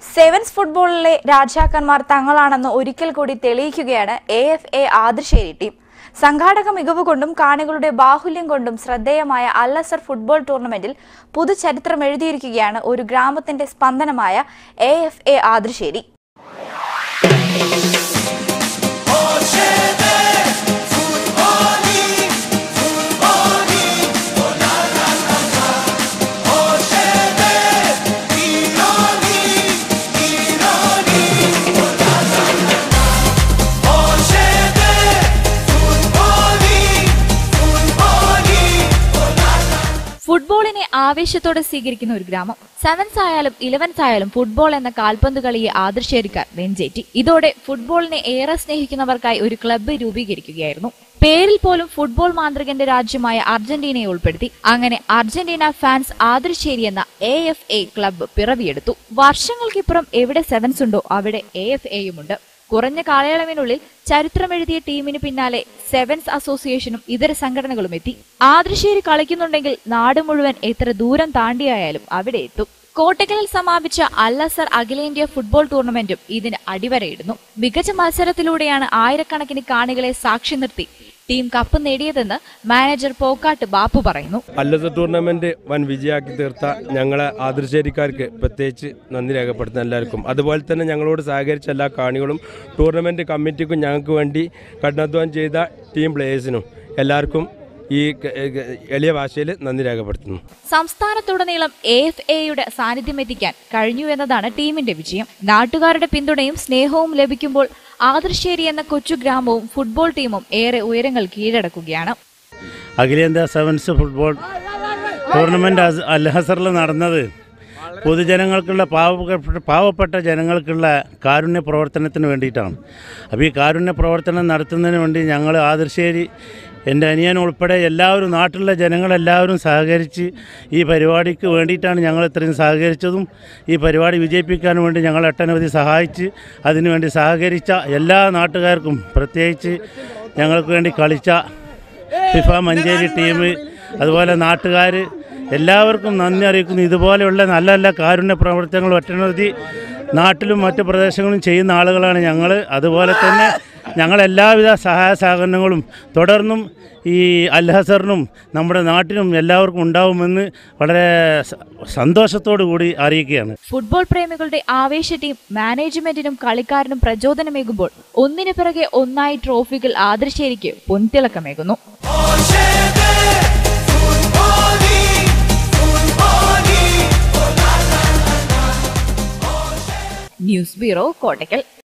sevens ഫുട്ബോളിലെ രാജാക്കന്മാർ തങ്ങളാണെന്ന് ഒരിക്കൽ കൂടി തെളിയിക്കുകയാണ് A F A Athirsseri team സംഘാടക മികവ് കൊണ്ടും കാണികളുടെ ബാഹുല്യം കൊണ്ടും ശ്രദ്ധേയമായ അല്ലസർ ഫുട്ബോൾ ടൂർണമെന്റിൽ പുതുചരിത്രം എഴുതിയിരിക്കുകയാണ് ഒരു ഗ്രാമത്തിന്റെ സ്പന്ദനമായ എ എഫ് എ ആതിർശ്ശേരി ഫുട്ബോളിനെ ആവേശത്തോടെ സ്വീകരിക്കുന്ന ഒരു ഗ്രാമം സെവൻസ് ആയാലും ഇലവൻസ് ആയാലും ഫുട്ബോൾ എന്ന കാൽപന്ത് കളിയെ ആദർശേരിക്കാർ നെഞ്ചേറ്റി ഇതോടെ ഫുട്ബോളിനെ ഏറെ സ്നേഹിക്കുന്നവർക്കായി ഒരു ക്ലബ്ബ് രൂപീകരിക്കുകയായിരുന്നു പേരിൽ പോലും ഫുട്ബോൾ മാന്ത്രികന്റെ രാജ്യമായ അർജന്റീനയെ ഉൾപ്പെടുത്തി അങ്ങനെ അർജന്റീന ഫാൻസ് ആദർശേരി എന്ന എ എഫ് എ ക്ലബ്ബ് പിറവിയെടുത്തു വർഷങ്ങൾക്കിപ്പുറം എവിടെ സെവൻസ് ഉണ്ടോ അവിടെ എ എഫ് എയുമുണ്ട് കുറഞ്ഞ കാലയളവിനുള്ളിൽ ചരിത്രമെഴുതിയ ടീമിന് പിന്നാലെ സെവൻസ് അസോസിയേഷനും ഇതര സംഘടനകളും എത്തി ആദൃശ്ശേരി കളിക്കുന്നുണ്ടെങ്കിൽ നാട് മുഴുവൻ എത്ര ദൂരം താണ്ടിയായാലും അവിടെ എത്തും കോട്ടക്കലിൽ സമാപിച്ച അല്ലസർ അഖിലേന്ത്യാ ഫുട്ബോൾ ടൂർണമെന്റും ഇതിന് അടിവരയിടുന്നു മികച്ച മത്സരത്തിലൂടെയാണ് ആയിരക്കണക്കിന് കാണികളെ സാക്ഷി നിർത്തി ടീം കപ്പ് നേടിയതെന്ന് മാനേജർ പോക്കാട്ട് ബാപ്പു പറയുന്നു അല്ലസ ടൂർണമെന്റ് വൻ വിജയമാക്കി തീർത്ത ഞങ്ങളെ ആതിർശ്ശേരിക്കാർക്ക് പ്രത്യേകിച്ച് നന്ദി രേഖപ്പെടുത്തുന്ന എല്ലാവർക്കും അതുപോലെ തന്നെ ഞങ്ങളോട് സഹകരിച്ച എല്ലാ കാണികളും ടൂർണമെന്റ് കമ്മിറ്റിക്കും ഞങ്ങൾക്ക് വേണ്ടി കഠിനാധ്വാനം ചെയ്ത ടീം പ്ലേയേഴ്സിനും എല്ലാവർക്കും ഈ ക- ക- എളിയ ഭാഷയിൽ നന്ദി രേഖപ്പെടുത്തുന്നു സംസ്ഥാനത്തുടനീളം എ എഫ് എയുടെ സാന്നിധ്യം എത്തിക്കാൻ കഴിഞ്ഞു എന്നതാണ് ടീമിന്റെ വിജയം നാട്ടുകാരുടെ പിന്തുണയും സ്നേഹവും ലഭിക്കുമ്പോൾ ആദർശേരി എന്ന കൊച്ചു ഗ്രാമവും ഫുട്ബോൾ ടീമും ഏറെ ഉയരങ്ങൾ കീഴടക്കുകയാണ് അഖിലേന്ത്യാ സെവൻസ് ഫുട്ബോൾ ടൂർണമെൻ്റ് അൽഹസറിൽ നടന്നത് പൊതുജനങ്ങൾക്കുള്ള പാവപ്പെട്ട പാവപ്പെട്ട ജനങ്ങൾക്കുള്ള കാരുണ്യ പ്രവർത്തനത്തിന് വേണ്ടിയിട്ടാണ് അപ്പോൾ ഈ കാരുണ്യ പ്രവർത്തനം നടത്തുന്നതിന് വേണ്ടി ഞങ്ങൾ ആദർശേരി എൻ്റെ അനിയൻ ഉൾപ്പെടെ എല്ലാവരും നാട്ടിലുള്ള ജനങ്ങളെല്ലാവരും സഹകരിച്ച് ഈ പരിപാടിക്ക് വേണ്ടിയിട്ടാണ് ഞങ്ങൾ ഇത്രയും സഹകരിച്ചതും ഈ പരിപാടി വിജയിപ്പിക്കാൻ വേണ്ടി ഞങ്ങൾ ഒട്ടനവധി സഹായിച്ച് അതിനുവേണ്ടി സഹകരിച്ച എല്ലാ നാട്ടുകാർക്കും പ്രത്യേകിച്ച് ഞങ്ങൾക്ക് വേണ്ടി കളിച്ച ഫിഫ മഞ്ചേരി ടീം അതുപോലെ നാട്ടുകാർ എല്ലാവർക്കും നന്ദി അറിയിക്കുന്നു ഇതുപോലെയുള്ള നല്ല നല്ല കാരുണ്യ പ്രവർത്തനങ്ങൾ ഒറ്റനവധി നാട്ടിലും മറ്റു പ്രദേശങ്ങളും ചെയ്യുന്ന ആളുകളാണ് ഞങ്ങൾ അതുപോലെ തന്നെ ഞങ്ങൾ എല്ലാവിധ സഹായ സഹകരണങ്ങളും തുടർന്നും ഈ അൽഹസറിനും നമ്മുടെ നാട്ടിനും എല്ലാവർക്കും ഉണ്ടാവുമെന്ന് വളരെ സ- സന്തോഷത്തോടു കൂടി അറിയിക്കുകയാണ് ഫുട്ബോൾ പ്രേമികളുടെ ആവേശ ടീം മാനേജ്മെന്റിനും കളിക്കാരനും പ്രചോദനമേകുമ്പോൾ ഒന്നിനു പിറകെ ഒന്നായി ട്രോഫികൾ ആദർശേരിക്ക് പൊൻതിളക്കമേകുന്നു ന്യൂസ് ബ്യൂറോ കോട്ടയ്ക്കൽ